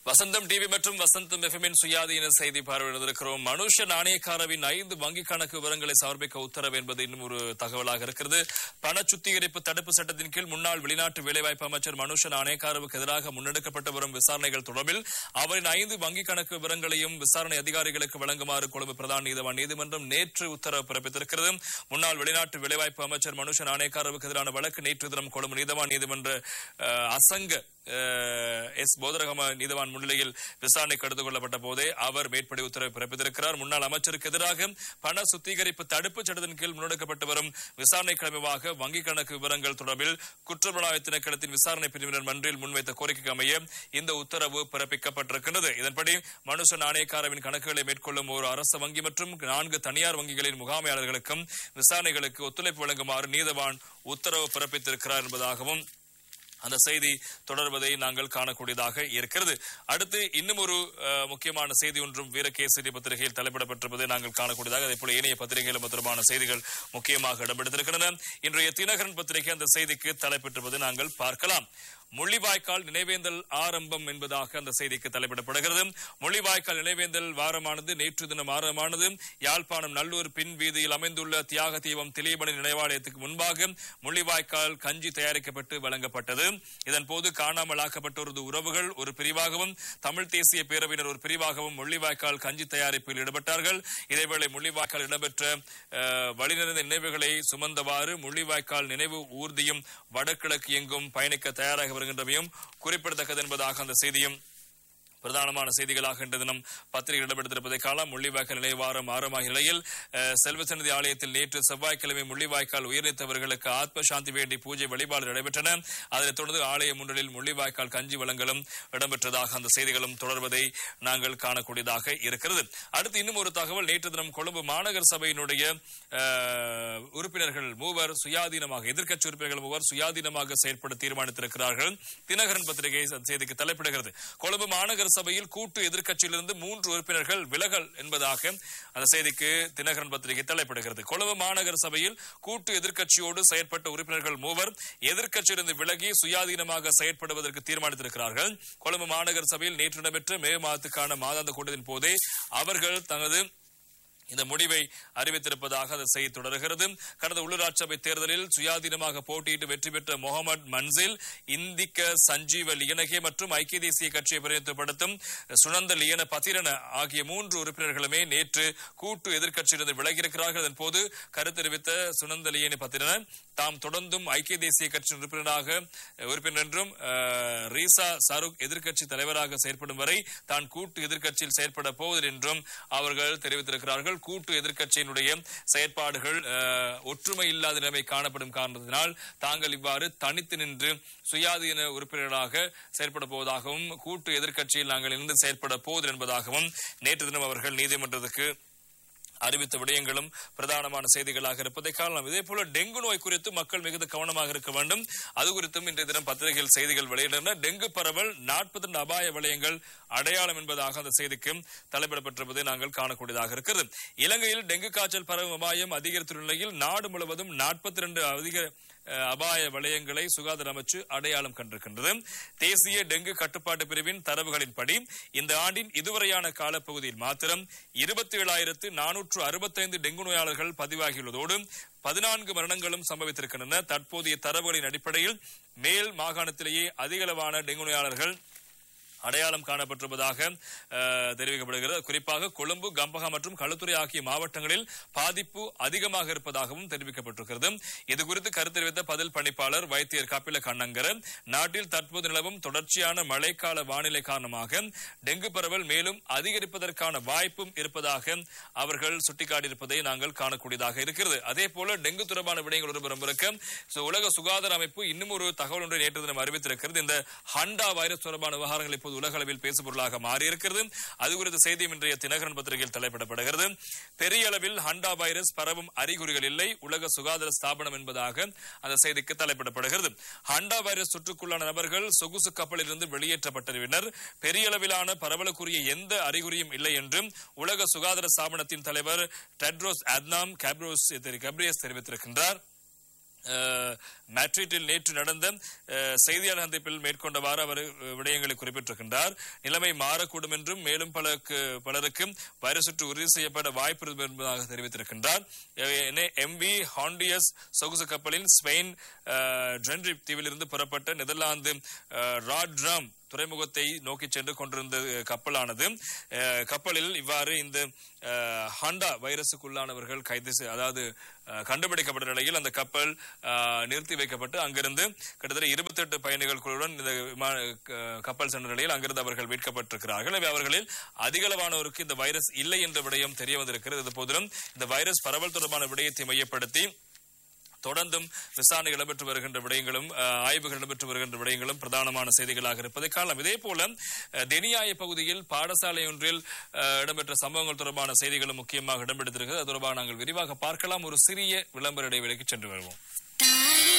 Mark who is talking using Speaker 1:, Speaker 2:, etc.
Speaker 1: வசந்தம் TV மற்றும் வசந்தம் எஃப்எம்மின் சுயாதீன செய்தி பார்வையிட்டிருக்கிறோம் மனுஷ நாணயக்காரவின் ஐந்து வங்கி கணக்கு விவரங்களை சமர்ப்பிக்க உத்தரவு என்பது இன்னும் ஒரு தகவலாக இருக்கிறது பண சுத்திகரிப்பு தடுப்பு சட்டத்தின் கீழ் முன்னாள் வெளிநாட்டு வேலைவாய்ப்பு அமைச்சர் மனுஷ நாணயக்காரவுக்கு எதிராக முன்னெடுக்கப்பட்டு வரும் விசாரணைகள் தொடர்பில் அவரின் ஐந்து வங்கி கணக்கு விவரங்களையும் விசாரணை அதிகாரிகளுக்கு வழங்குமாறு கொழும்பு பிரதான நீதிவான் நீதிமன்றம் நேற்று உத்தரவு பிறப்பித்திருக்கிறது முன்னாள் வெளிநாட்டு வேலைவாய்ப்பு அமைச்சர் மனுஷ நாணயக்காரவுக்கு எதிரான வழக்கு நேற்று தினம் கொழும்பு நீதிவான் நீதிமன்ற அஹ், அசங்க அஹ், எஸ் போதரகம நீதவான் முன்னிலையில் விசாரணைக்கு எடுத்துக் கொள்ளப்பட்ட போதே அவர் மேற்படி உத்தரவு பிறப்பித்திருக்கிறார் முன்னாள் அமைச்சருக்கு எதிராக பண சுத்திகரிப்பு தடுப்பு சட்டத்தின் கீழ் முன்னெடுக்கப்பட்டு வரும் விசாரணை கிழமையாக வங்கிக் கணக்கு விவரங்கள் தொடர்பில் குற்றப்புலனாய்வு திணைக்களத்தின் விசாரணை பிரிவினர் மன்றில் முன்வைத்த கோரிக்கைக்கு அமைய இந்த உத்தரவு பிறப்பிக்கப்பட்டிருக்கிறது இதன்படி மனுஷ நாணயக்காரவின் கணக்குகளை மேற்கொள்ளும் ஒரு அரசு வங்கி மற்றும் நான்கு தனியார் வங்கிகளின் முகாமையாளர்களுக்கும் விசாரணைகளுக்கு ஒத்துழைப்பு வழங்குமாறு நீதவான் உத்தரவு பிறப்பித்திருக்கிறார் என்பதாகவும் அந்த செய்தி தொடர்வதை நாங்கள் காணக்கூடியதாக இருக்கிறது அடுத்து இன்னும் ஒரு அஹ், முக்கியமான செய்தி ஒன்றும் வீரகேசரி பத்திரிகையில் தலைப்பிடப்பட்டிருப்பதை நாங்கள் காணக்கூடியதாக அதே போல ஏனைய பத்திரிகைகள் தொடர்பான செய்திகள் முக்கியமாக இடம்பெடுத்திருக்கின்றன இன்றைய தினகரன் பத்திரிகை அந்த செய்திக்கு தலைப்பெற்றிருப்பதை நாங்கள் பார்க்கலாம் முள்ளிவாய்க்கால் நினைவேந்தல் ஆரம்பம் என்பதாக அந்த செய்திக்கு தலைப்பிடப்படுகிறது முள்ளிவாய்க்கால் நினைவேந்தல் வாரமானது நேற்று தினம் ஆரம்பமானது யாழ்ப்பாணம் நல்லூர் பின் வீதியில் அமைந்துள்ள தியாக தீபம் திலீபனி நினைவாலயத்துக்கு முன்பாக முள்ளிவாய்க்கால் கஞ்சி தயாரிக்கப்பட்டு வழங்கப்பட்டது இதன் போது காணாமல் ஆக்கப்பட்டோரது உறவுகள் ஒரு பிரிவாகவும் தமிழ் தேசிய பேரவையினர் ஒரு பிரிவாகவும் முள்ளிவாய்க்கால் கஞ்சி தயாரிப்பில் ஈடுபட்டார்கள் இதேவேளை முள்ளிவாய்க்கால் இடம்பெற்ற அஹ், வழிநிறைந்த நினைவுகளை சுமந்தவாறு முள்ளிவாய்க்கால் நினைவு ஊர்தியும் வடகிழக்கு எங்கும் பயணிக்க தயாராக வருகின்றமையும் குறிப்பிடத்தக்கது என்பதாக அந்த செய்தியும் பிரதானமான செய்திகளாக இன்று தினம் பத்திரிகை இடம்பெடுத்திருப்பதை காலம் முள்ளிவாய்க்கால் நினைவாரம் ஆரம்பமாக நிலையில் அஹ், செல்வசந்நிதி ஆலயத்தில் நேற்று செவ்வாய்க்கிழமை முள்ளிவாய்க்கால் உயிரிழந்தவர்களுக்கு ஆத்ம சாந்தி வேண்டி பூஜை வழிபாடு நடைபெற்றன அதனைத் தொடர்ந்து ஆலய முன்னலில் முள்ளிவாய்க்கால் கஞ்சி வழங்கலும் இடம்பெற்றதாக அந்த செய்திகளும் தொடர்வதை நாங்கள் காணக்கூடியதாக இருக்கிறது அடுத்து இன்னும் ஒரு தகவல் நேற்று தினம் கொழும்பு மாநகர சபையினுடைய அஹ், உறுப்பினர்கள் மூவர் சுயாதீனமாக எதிர்க்கட்சி உறுப்பினர்கள் மூவர் சுயாதீனமாக செயற்பட தீர்மானித்திருக்கிறார்கள் தினகரன் பத்திரிகை அந்த செய்திக்கு தலைப்பிடுகிறது கொழும்பு மாநகர சபையில் கூட்டு எதிர்க்கட்சியிலிருந்து மூன்று உறுப்பினர்கள் விலகல் என்பதாக அந்த செய்திக்கு தினகரன் பத்திரிகை தலைப்பிடுகிறது கொழும்பு மாநகர சபையில் கூட்டு எதிர்க்கட்சியோடு செயற்பட்ட உறுப்பினர்கள் மூவர் எதிர்க்கட்சியிலிருந்து விலகி சுயாதீனமாக செயற்படுவதற்கு தீர்மானித்திருக்கிறார்கள் கொழும்பு மாநகர சபையில் நேற்று நடைபெற்ற மே மாதத்துக்கான மாதாந்த கூட்டத்தின் போதே அவர்கள் தனது இந்த முடிவை அறிவித்திருப்பதாக அந்த செய்தி தொடர்கிறது கடந்த உள்ளூராட்சி சபை தேர்தலில் சுயாதீனமாக போட்டியிட்டு வெற்றி பெற்ற முகமது மன்சில் இந்திக்க சஞ்சீவ லியனகே மற்றும் ஐக்கிய தேசிய கட்சியை பிரதிநிதித்துவப்படுத்தும் சுனந்த லியன பத்திரன ஆகிய மூன்று உறுப்பினர்களுமே நேற்று கூட்டு எதிர்க்கட்சியிலிருந்து விலகியிருக்கிறார்கள் அதன் போது கருத்து தெரிவித்த சுனந்த லியன பத்திரன தாம் தொடர்ந்தும் ஐக்கிய தேசிய கட்சியின் உறுப்பினராக உறுப்பினர் என்றும் அஹ், ரீசா சருக் எதிர்க்கட்சி தலைவராக செயற்படும் வரை தான் கூட்டு எதிர்க்கட்சியில் செயற்பட போவதில்லை என்றும் அவர்கள் தெரிவித்திருக்கிறார்கள் கூட்டு எதிர்க்கட்சியினுடைய செயற்பாடுகள் அஹ், ஒற்றுமை இல்லாத நிலைமை காணப்படும் காரணத்தினால் தாங்கள் இவ்வாறு தனித்து நின்று சுயாதீன உறுப்பினர்களாக செயற்பட போவதாகவும் கூட்டு எதிர்க்கட்சியில் நாங்கள் இருந்து செயற்பட போவதில்லை என்பதாகவும் நேற்று தினம் அவர்கள் நீதிமன்றத்துக்கு அறிவித்த விடயங்களும் பிரதானமான செய்திகளாக இருப்பதை காணலாம் இதே போல டெங்கு நோய் குறித்து மக்கள் மிகுந்த கவனமாக இருக்க வேண்டும் அது குறித்தும் இன்றைய தினம் பத்திரிகையில் செய்திகள் வெளியிடன டெங்கு பரவல் நாற்பத்தி ரெண்டு அபாய வலயங்கள் அடையாளம் என்பதாக அந்த செய்திக்கு தலைப்பிடப்பட்டிருப்பதை நாங்கள் காணக்கூடியதாக இருக்கிறது இலங்கையில் டெங்கு காய்ச்சல் பரவும் அபாயம் அதிகரித்துள்ள நிலையில் நாடு முழுவதும் நாற்பத்தி ரெண்டு அதிக அஹ், அபாய வலயங்களை சுகாதார அமைச்சு அடையாளம் கண்டிருக்கின்றது தேசிய டெங்கு கட்டுப்பாட்டு பிரிவின் தரவுகளின்படி இந்த ஆண்டின் இதுவரையான காலப்பகுதியில் மாத்திரம் இருபத்தி ஏழாயிரத்து நானூற்று அறுபத்தைந்து டெங்கு நோயாளர்கள் பதிவாகியுள்ளதோடு பதினான்கு மரணங்களும் சம்பவித்திருக்கின்றன தற்போதைய தரவுகளின் அடிப்படையில் மேல் மாகாணத்திலேயே அதிகளவான டெங்கு நோயாளர்கள் அடையாளம் காணப்பட்டிருப்பதாக அஹ், தெரிவிக்கப்படுகிறது குறிப்பாக கொழும்பு கம்பகா மற்றும் களுத்துறை ஆகிய மாவட்டங்களில் பாதிப்பு அதிகமாக இருப்பதாகவும் தெரிவிக்கப்பட்டிருக்கிறது இது குறித்து கருத்து தெரிவித்த பதில் பணிப்பாளர் வைத்தியர் கபில கண்ணங்கர நாட்டில் தற்போது நிலவும் தொடர்ச்சியான மழைக்கால வானிலை காரணமாக டெங்கு பரவல் மேலும் அதிகரிப்பதற்கான வாய்ப்பும் இருப்பதாக அவர்கள் சுட்டிக்காட்டியிருப்பதை நாங்கள் காணக்கூடியதாக இருக்கிறது அதே போல டெங்கு தொடர்பான விடயங்கள் ஒருபுறம் இருக்க so, உலக சுகாதார அமைப்பு இன்னும் ஒரு தகவல் ஒன்றை நேற்று தினம் அறிவித்திருக்கிறது இந்த ஹண்டா வைரஸ் தொடர்பான விவகாரங்கள் இப்போது உலக அளவில் பேசுபொருளாக மாறியிருக்கிறது அது குறித்த செய்தியும் இன்றைய தினகரன் பத்திரிகையில் தலைப்பிடப்படுகிறது பெரிய அளவில் ஹண்டா வைரஸ் பரவும் அறிகுறிகள் இல்லை உலக சுகாதார ஸ்தாபனம் என்பதாக அந்த செய்திக்கு தலைப்பிடப்படுகிறது ஹண்டா வைரஸ் தொற்றுக்குள்ளான நபர்கள் சொகுசு கப்பலில் இருந்து வெளியேற்றப்பட்டனர் பெரிய அளவிலான பரவலுக்குரிய எந்த அறிகுறியும் இல்லை என்றும் உலக சுகாதார ஸ்தாபனத்தின் தலைவர் டெட்ரோஸ் அத்னாம் கேப்ரோஸ் கப்ரியஸ் தெரிவித்திருக்கின்றார் அஹ், மேட்ரிட்டில் நேற்று நடந்த அஹ், செய்தியாளர் சந்திப்பில் மேற்கொண்டவாறு அவர் அஹ், விடயங்களை குறிப்பிட்டிருக்கின்றார் நிலைமை மாறக்கூடும் என்றும் மேலும் பலருக்கு பலருக்கு வைரஸ் தொற்று உறுதி செய்யப்பட வாய்ப்பு இருக்கும் என்பதாக தெரிவித்திருக்கின்றார் எம்வி ஹாண்டியஸ் சொகுசு கப்பலில் ஸ்பெயின் அஹ், ட்ரென்ரிப் தீவிலிருந்து புறப்பட்ட நெதர்லாந்து அஹ், ராட்ராம் துறைமுகத்தை நோக்கி சென்று கொண்டிருந்த அஹ், கப்பலானது அஹ், கப்பலில் இவ்வாறு இந்த அஹ், ஹாண்டா வைரஸுக்குள்ளானவர்கள் கைது செய்- அதாவது அஹ், கண்டுபிடிக்கப்பட்ட நிலையில் அந்த கப்பல் அஹ், நிறுத்தி வைக்கப்பட்டு அங்கிருந்து கிட்டத்தட்ட இருபத்தி எட்டு பயணிகள் குழுவுடன் இந்த விமான- க- கப்பல் சென்ற நிலையில் அங்கிருந்து அவர்கள் மீட்கப்பட்டிருக்கிறார்கள் எனவே அவர்களில் அதிகளவானோருக்கு இந்த வைரஸ் இல்லை என்ற விடயம் தெரிய வந்திருக்கிறது இது போதிலும் இந்த வைரஸ் பரவல் தொடர்பான விடயத்தை மையப்படுத்தி தொடர்ந்தும் விசாரணை இடம்பெற்று வருகின்ற விடயங்களும் அஹ், ஆய்வுகள் இடம்பெற்று வருகின்ற விடயங்களும் பிரதானமான செய்திகளாக இருப்பதை காணலாம் இதே போல அஹ், தெனியாய பகுதியில் பாடசாலை ஒன்றில் அஹ், இடம்பெற்ற சம்பவங்கள் தொடர்பான செய்திகளும் முக்கியமாக இடம்பெற்றிருக்கிறது அது தொடர்பாக நாங்கள் விரிவாக பார்க்கலாம் ஒரு சிறிய விளம்பர இடைவெளிக்கு சென்று வருவோம்